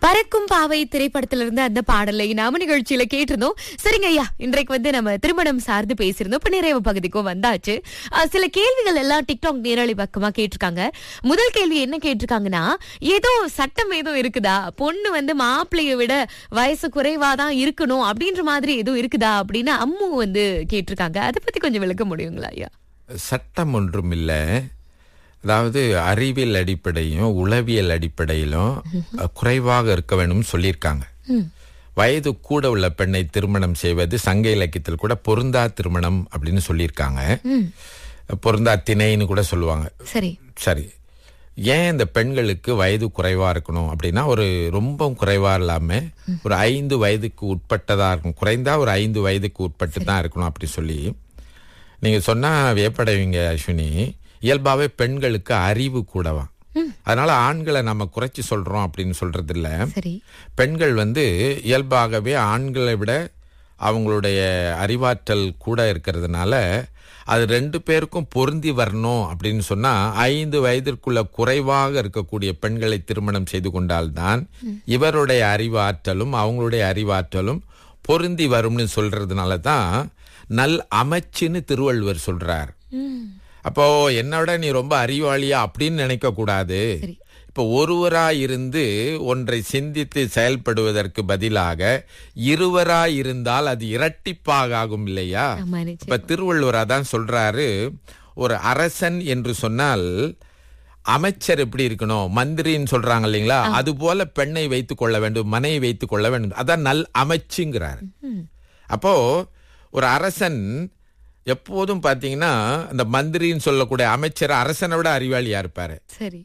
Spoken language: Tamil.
பறக்கும் பாவை திரைப்படத்திலிருந்து அந்த பாடலை நாம நிகழ்ச்சியில கேட்டிருந்தோம் சரிங்க ஐயா இன்றைக்கு வந்து நம்ம திருமணம் சார்ந்து பேசியிருந்தோம் இப்ப நிறைவு பகுதிக்கும் வந்தாச்சு அஹ், சில கேள்விகள் எல்லாம் டிக்டாக் நேரலை பக்கமா கேட்டிருக்காங்க முதல் கேள்வி என்ன கேட்டிருக்காங்கன்னா ஏதோ சட்டம் ஏதோ இருக்குதா பொண்ணு வந்து மாப்பிள்ளைய விட வயசு குறைவாதான் இருக்கணும் அப்படின்ற மாதிரி ஏதோ இருக்குதா அப்படின்னு அம்மு வந்து கேட்டிருக்காங்க அதை பத்தி கொஞ்சம் விளக்க முடியுங்களா ஐயா சட்டம் ஒன்றும் இல்லை அதாவது அறிவியல் அடிப்படையும் உளவியல் அடிப்படையிலும் அஹ், குறைவாக இருக்க வேண்டும் சொல்லியிருக்காங்க வயது கூட உள்ள பெண்ணை திருமணம் செய்வது சங்க இலக்கியத்தில் கூட பொருந்தா திருமணம் அப்படின்னு சொல்லியிருக்காங்க பொருந்தா திணைன்னு கூட சொல்லுவாங்க சரி சரி ஏன் இந்த பெண்களுக்கு வயது குறைவா இருக்கணும் அப்படின்னா ஒரு ரொம்ப குறைவா இல்லாம ஒரு ஐந்து வயதுக்கு உட்பட்டதா இருக்கும் குறைந்தா ஒரு ஐந்து வயதுக்கு உட்பட்டு தான் இருக்கணும் அப்படி சொல்லி நீங்க சொன்னா வியப்படைவீங்க அஸ்வினி இயல்பாவே பெண்களுக்கு அறிவு கூடவா அதனால ஆண்களை நம்ம குறைச்சி சொல்றோம் அப்படின்னு சொல்றது இல்ல சரி பெண்கள் வந்து இயல்பாகவே ஆண்களை விட அவங்களுடைய அறிவாற்றல் கூட இருக்கிறதுனால அது ரெண்டு பேருக்கும் பொருந்தி வரணும் அப்படின்னு சொன்னா ஐந்து வயதிற்குள்ள குறைவாக இருக்கக்கூடிய பெண்களை திருமணம் செய்து கொண்டால்தான் இவருடைய அறிவாற்றலும் அவங்களுடைய அறிவாற்றலும் பொருந்தி வரும்னு சொல்றதுனால தான் நல் அமைச்சுன்னு திருவள்ளுவர் சொல்றார் அப்போ என்னோட நீ ரொம்ப அறிவாளியா அப்படின்னு நினைக்க கூடாது சரி. இப்ப ஒருவரா இருந்து ஒன்றை சிந்தித்து செயல்படுவதற்கு பதிலாக இருவரா இருந்தால் அது இரட்டிப்பாக ஆகும் இல்லையா ஆமா நிச்சயம் இப்ப திருவள்ளுவர் அதான் சொல்றாரு ஒரு அரசன் என்று சொன்னால் அமைச்சர் எப்படி இருக்கணும் மந்திரின்னு சொல்றாங்க இல்லைங்களா அது போல பெண்ணை வைத்துக் கொள்ள வேண்டும் மனையை வைத்துக் கொள்ள வேண்டும் அதான் நல் அமைச்சுங்கிறார் அப்போ ஒரு அரசன் எப்போதும் பாத்தீங்கன்னா அந்த மந்திரின்னு சொல்லக்கூடிய அமைச்சர் அரசனை விட அறிவாளியா இருப்பாரு சரி